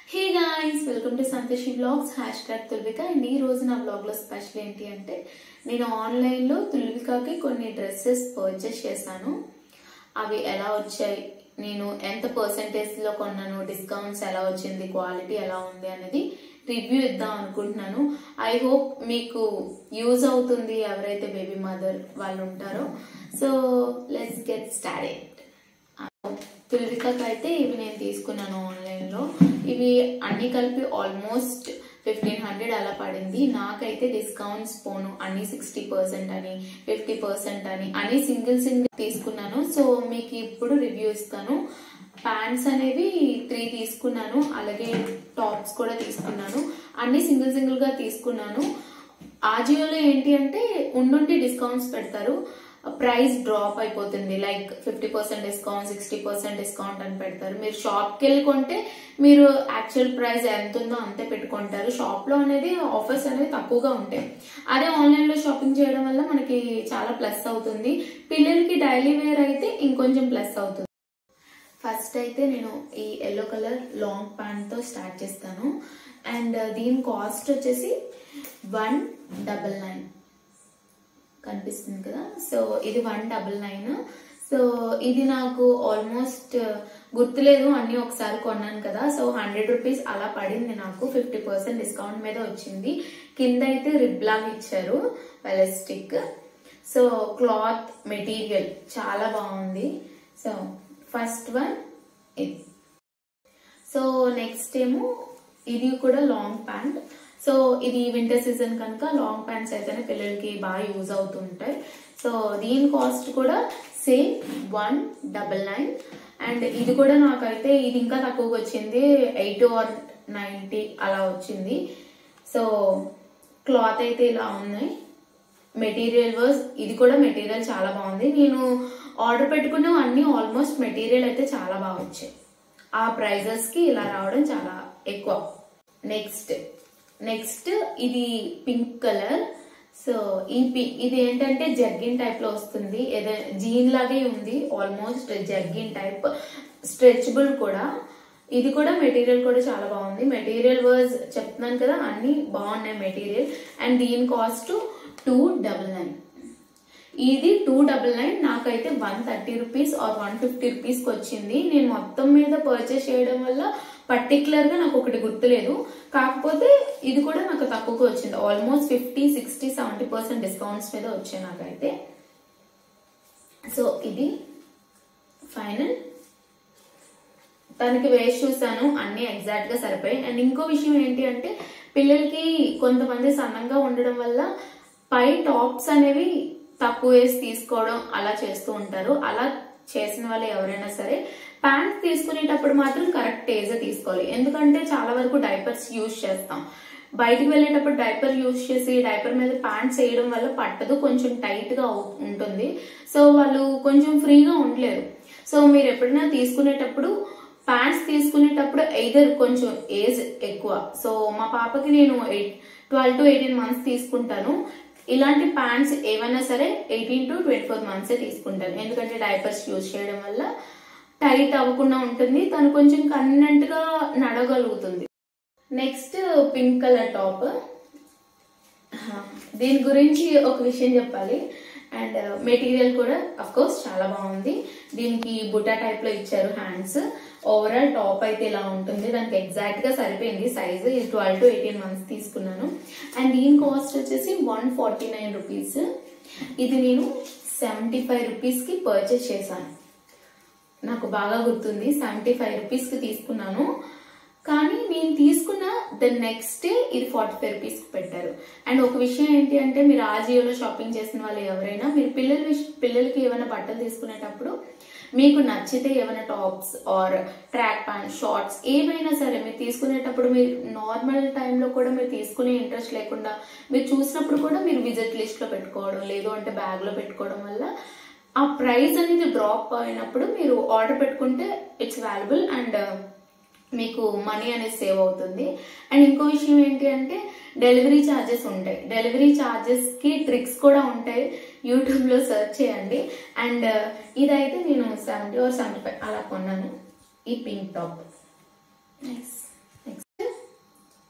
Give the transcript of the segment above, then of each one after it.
hey guys welcome to Santhoshi blogs hashtag Tulvika and ఈ రోజు నా బ్లాగ్ లో స్పెషల్ ఏంటి అంటే నేను ఆన్లైన్ లో తుల్వికాకి కొన్ని డ్రెస్సెస్ పర్చేస్ చేశాను అవి ఎలా వచ్చాయి నేను ఎంత పర్సంటేజ్ లో కొన్నాను డిస్కౌంట్స్ ఎలా వచ్చింది క్వాలిటీ ఎలా ఉంది అనేది రివ్యూ ఇద్దాం అనుకుంటున్నాను ఐ హోప్ మీకు యూజ్ అవుతుంది ఎవరైతే బేబీ మదర్ వాళ్ళు ఉంటారో సో లెట్స్ గెట్ స్టార్టెడ్ తుల్వికాకి అయితే ఇవి నేను తీసుకున్నాను ఆన్లైన్ లో ఇవి అన్ని కలిపి ఆల్మోస్ట్ ఫిఫ్టీన్ హండ్రెడ్ అలా పడింది నాకైతే డిస్కౌంట్స్ పోను అన్ని సిక్స్టీ పర్సెంట్ అని ఫిఫ్టీ పర్సెంట్ అని అన్ని సింగిల్ సింగిల్ తీసుకున్నాను సో మీకు ఇప్పుడు రివ్యూ ఇస్తాను ప్యాంట్స్ అనేవి త్రీ తీసుకున్నాను అలాగే టాప్స్ కూడా తీసుకున్నాను అన్ని సింగిల్ సింగిల్ గా తీసుకున్నాను ఆజియోలో ఏంటి అంటే ఉండుండి డిస్కౌంట్స్ పెడతారు ప్రైస్ డ్రాప్ అయిపోతుంది like fifty percent discount sixty percent discount అని పెడతారు మీరు షాప్కి వెళ్ళి కొంటే మీరు యాక్చువల్ ప్రైస్ ఎంత ఉందో అంతే పెట్టుకుంటారు షాప్ లో అనేది ఆఫర్స్ అనేవి తక్కువగా ఉంటాయి అదే ఆన్లైన్ లో షాపింగ్ చేయడం వల్ల మనకి చాలా ప్లస్ అవుతుంది పిల్లలకి డైలీ వేర్ అయితే ఇంకొంచెం ప్లస్ అవుతుంది ఫస్ట్ అయితే నేను ఈ ఎల్లో కలర్ లాంగ్ ప్యాంట్ తో స్టార్ట్ చేస్తాను అండ్ దీని కాస్ట్ వచ్చేసి వన్ డబల్ నైన్ కనిపిస్తుంది కదా సో ఇది వన్ డబల్ నైన్ సో ఇది నాకు ఆల్మోస్ట్ గుర్తులేదు అన్ని ఒకసారి కొన్నాను కదా సో హండ్రెడ్ రూపీస్ అలా పడింది నాకు ఫిఫ్టీ పర్సెంట్ డిస్కౌంట్ మీద వచ్చింది కింద అయితే రిబ్ లాగా ఇచ్చారు ఎలాస్టిక్ సో క్లాత్ మెటీరియల్ చాలా బాగుంది సో ఫస్ట్ వన్ ఇది సో నెక్స్ట్ ఏమో ఇది కూడా లాంగ్ ప్యాంట్ సో ఇది వింటర్ సీజన్ కనుక లాంగ్ ప్యాంట్స్ అయితేనే పిల్లలకి బాగా యూజ్ అవుతుంటాయి సో దీని కాస్ట్ కూడా same one double nine and ఇది కూడా నాకైతే ఇది ఇంకా తక్కువగా వచ్చింది ఎయిట్ ఆర్ నైంటీ అలా వచ్చింది సో క్లాత్ అయితే ఇలా ఉన్నాయి మెటీరియల్ వాజ్ ఇది కూడా మెటీరియల్ చాలా బాగుంది నేను ఆర్డర్ పెట్టుకున్న అన్ని ఆల్మోస్ట్ మెటీరియల్ అయితే చాలా బాగా వచ్చాయి ఆ ప్రైజెస్ కి ఇలా రావడం చాలా ఎక్కువ నెక్స్ట్ నెక్స్ట్ ఇది పింక్ కలర్ సో ఈ పింక్ ఇది ఏంటంటే జర్గిన్ టైప్ లో వస్తుంది ఏదో జీన్ లాగే ఉంది ఆల్మోస్ట్ జర్గిన్ టైప్ స్ట్రెచబుల్ కూడా ఇది కూడా మెటీరియల్ కూడా చాలా బాగుంది మెటీరియల్ వాజ్ చెప్తున్నాను కదా అన్ని బాగున్నాయి మెటీరియల్ అండ్ దీని కాస్ట్ టూ డబల్ నైన్ ఇది టూ డబల్ నైన్ నాకైతే one thirty rupees or one fifty రూపీస్కి వచ్చింది నేను మొత్తం మీద పర్చేస్ చేయడం వల్ల పర్టికులర్ గా నాకు ఒకటి గుర్తులేదు కాకపోతే ఇది కూడా నాకు తక్కువగా వచ్చింది almost fifty sixty seventy percent discounts మీద వచ్చాయి నాకైతే సో ఇది ఫైనల్ తనకి వేసి చూసాను అన్ని ఎగ్జాక్ట్ గా సరిపోయాయి అండ్ ఇంకో విషయం ఏంటి అంటే పిల్లలకి కొంతమంది సన్నంగా ఉండడం వల్ల పై టాప్స్ అనేవి తక్కువ వేసి తీసుకోవడం అలా చేస్తూ ఉంటారు అలా చేసిన వాళ్ళు ఎవరైనా సరే ప్యాంట్ తీసుకునేటప్పుడు మాత్రం కరెక్ట్ ఏజ్ తీసుకోవాలి ఎందుకంటే చాలా వరకు డైపర్స్ యూజ్ చేస్తాం బయటికి వెళ్ళేటప్పుడు డైపర్ యూజ్ చేసి డైపర్ మీద ప్యాంట్స్ వేయడం వల్ల పట్టదు కొంచెం టైట్ గా ఉంటుంది సో వాళ్ళు కొంచెం ఫ్రీగా ఉండలేరు సో మీరు ఎప్పుడైనా తీసుకునేటప్పుడు ప్యాంట్స్ తీసుకునేటప్పుడు ఎయిదర్ కొంచెం ఏజ్ ఎక్కువ సో మా పాపకి నేను eight twelve to eighteen months తీసుకుంటాను ఇలాంటి ప్యాంట్స్ ఏవైనా సరే eighteen to twenty four months తీసుకుంటాను ఎందుకంటే డైపర్స్ యూజ్ చేయడం వల్ల టైట్ అవ్వకుండా ఉంటుంది తను కొంచెం కన్వీనెంట్ గా నడగలుగుతుంది నెక్స్ట్ పింక్ కలర్ టాప్ దీని గురించి ఒక విషయం చెప్పాలి అండ్ మెటీరియల్ కూడా అఫ్ కోర్స్ చాలా బాగుంది దీనికి బుటా టైప్ లో ఇచ్చారు హ్యాండ్స్ ఓవరాల్ టాప్ అయితే ఇలా ఉంటుంది దానికి ఎగ్జాక్ట్ గా సరిపోయింది సైజ్ ఇది ట్వెల్వ్ టు ఎయిటీన్ మంత్స్ తీసుకున్నాను అండ్ దీని కాస్ట్ వచ్చేసి వన్ ఫార్టీ నైన్ రూపీస్ ఇది నేను సెవెంటీ ఫైవ్ రూపీస్ కి పర్చేస్ చేశాను నాకు బాగా గుర్తుంది సెవెంటీ ఫైవ్ రూపీస్ కి తీసుకున్నాను కానీ నేను తీసుకున్న ద నెక్స్ట్ డే ఇది ఫార్టీ ఫైవ్ రూపీస్ పెట్టారు అండ్ ఒక విషయం ఏంటి అంటే మీరు ఆజియోలో షాపింగ్ చేసిన వాళ్ళు ఎవరైనా మీరు పిల్లల పిల్లలకి ఏమైనా బట్టలు తీసుకునేటప్పుడు మీకు నచ్చితే ఏమైనా tops or track pant shorts ఏమైనా సరే మీరు తీసుకునేటప్పుడు మీరు నార్మల్ టైంలో కూడా మీరు తీసుకునే ఇంట్రెస్ట్ లేకుండా మీరు చూసినప్పుడు కూడా మీరు విజిట్ లిస్ట్ లో పెట్టుకోవడం లేదు అంటే బ్యాగ్ లో పెట్టుకోవడం వల్ల ఆ ప్రైస్ అనేది డ్రాప్ అయినప్పుడు మీరు ఆర్డర్ పెట్టుకుంటే ఇట్స్ వాల్యుబుల్ అండ్ మీకు మనీ అనేది సేవ్ అవుతుంది అండ్ ఇంకో విషయం ఏంటి అంటే డెలివరీ ఛార్జెస్ ఉంటాయి డెలివరీ ఛార్జెస్ కి ట్రిక్స్ కూడా ఉంటాయి యూట్యూబ్ లో సెర్చ్ చేయండి అండ్ ఇదైతే నేను సెవెంటీ ఆర్ సెవెంటీ ఫైవ్ అలా కొన్నాను ఈ పింక్ టాప్ నెక్స్ట్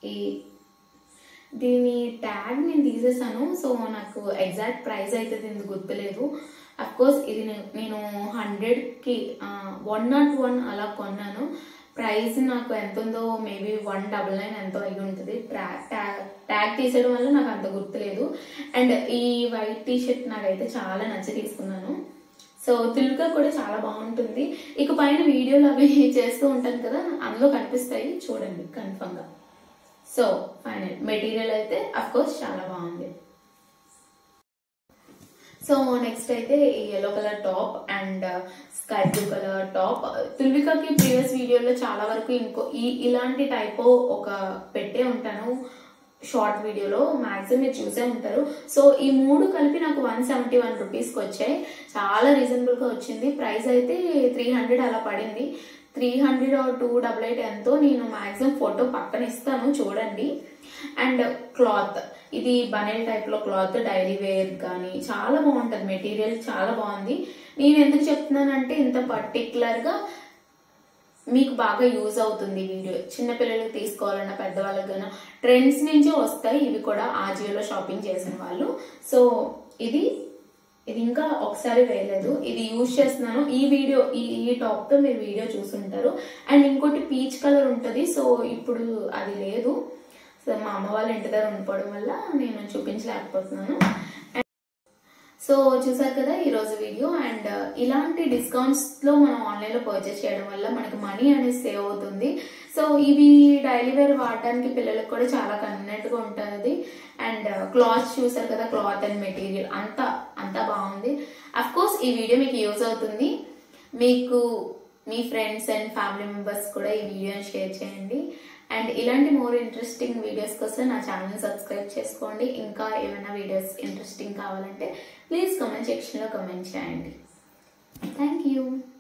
ఈ దీని ట్యాగ్ నేను తీసేసాను సో నాకు ఎగ్జాక్ట్ ప్రైస్ అయితే దీనికి గుర్తులేదు అఫ్ కోర్స్ ఇది నే- నేను హండ్రెడ్కి వన్ నాట్ వన్ అలా కొన్నాను ప్రైస్ నాకు ఎంత ఉందో మేబీ వన్ డబల్ నైన్ ఎంతో అయి ఉంటుంది ట్యాగ్ తీసేయడం వల్ల నాకు అంత గుర్తులేదు అండ్ ఈ వైట్ టీ షర్ట్ నాకైతే చాలా నచ్చి తీసుకున్నాను సో తుల్కా కూడా చాలా బాగుంటుంది ఇక పైన వీడియోలు అవి చేస్తూ ఉంటాను కదా అందులో కనిపిస్తాయి చూడండి కన్ఫర్మ్ గా సో ఫైనల్ మెటీరియల్ అయితే అఫ్ కోర్స్ చాలా బాగుంది సో నెక్స్ట్ అయితే ఈ yellow colour top and sky blue colour top తుల్వికాకి ప్రీవియస్ వీడియోలో చాలా వరకు ఇంకో ఈ ఇలాంటి టైప్ ఒక పెట్టే ఉంటాను షార్ట్ వీడియోలో మాక్సిమం మీరు చూసే ఉంటారు సో ఈ మూడు కలిపి నాకు వన్ సెవెంటీ వన్ రూపీస్కి వచ్చాయి చాలా రీజనబుల్ గా వచ్చింది ప్రైస్ అయితే త్రీ హండ్రెడ్ అలా పడింది three hundred or two double eight ఎంతో నేను మాక్సిమం ఫోటో పక్కన ఇస్తాను చూడండి అండ్ క్లాత్ ఇది బనెల్ టైప్ లో క్లాత్ డైలీ వేర్ కానీ చాలా బాగుంటది మెటీరియల్ చాలా బాగుంది నేను ఎందుకు చెప్తున్నానంటే ఇంత పర్టికులర్ గా మీకు బాగా యూజ్ అవుతుంది ఈ వీడియో చిన్నపిల్లలకు తీసుకోవాలన్నా పెద్దవాళ్ళకి కన్నా ట్రెండ్స్ నుంచి వస్తాయి ఇవి కూడా ఆజియోలో షాపింగ్ చేసిన వాళ్ళు సో ఇది ఇది ఇంకా ఒకసారి వేయలేదు ఇది యూజ్ చేస్తున్నాను ఈ వీడియో ఈ ఈ టాప్ తో మీరు వీడియో చూసుంటారు అండ్ ఇంకోటి పీచ్ కలర్ ఉంటుంది సో ఇప్పుడు అది లేదు సో మా అమ్మ వాళ్ళ ఇంటి దగ్గర ఉండిపోవడం వల్ల నేను చూపించలేకపోతున్నాను సో చూసారు కదా ఈ రోజు వీడియో అండ్ ఇలాంటి డిస్కౌంట్స్ లో మనం ఆన్లైన్ లో పర్చేస్ చేయడం వల్ల మనకి మనీ అనేది సేవ్ అవుతుంది సో ఇవి డైలీ వేర్ వాడడానికి పిల్లలకు కూడా చాలా కన్వీనియంట్ గా ఉంటుంది అండ్ క్లాత్ చూసారు కదా క్లాత్ అండ్ మెటీరియల్ అంతా అంతా బాగుంది అఫ్ కోర్స్ ఈ వీడియో మీకు యూజ్ అవుతుంది మీకు మీ ఫ్రెండ్స్ అండ్ ఫ్యామిలీ మెంబర్స్ కూడా ఈ వీడియోని షేర్ చేయండి అండ్ ఇలాంటి మోర్ ఇంట్రెస్టింగ్ వీడియోస్ కోసం నా ఛానల్ సబ్స్క్రైబ్ చేసుకోండి ఇంకా ఏమైనా వీడియోస్ ఇంట్రెస్టింగ్ కావాలంటే ప్లీజ్ కమెంట్ సెక్షన్లో కమెంట్ చేయండి థ్యాంక్ యూ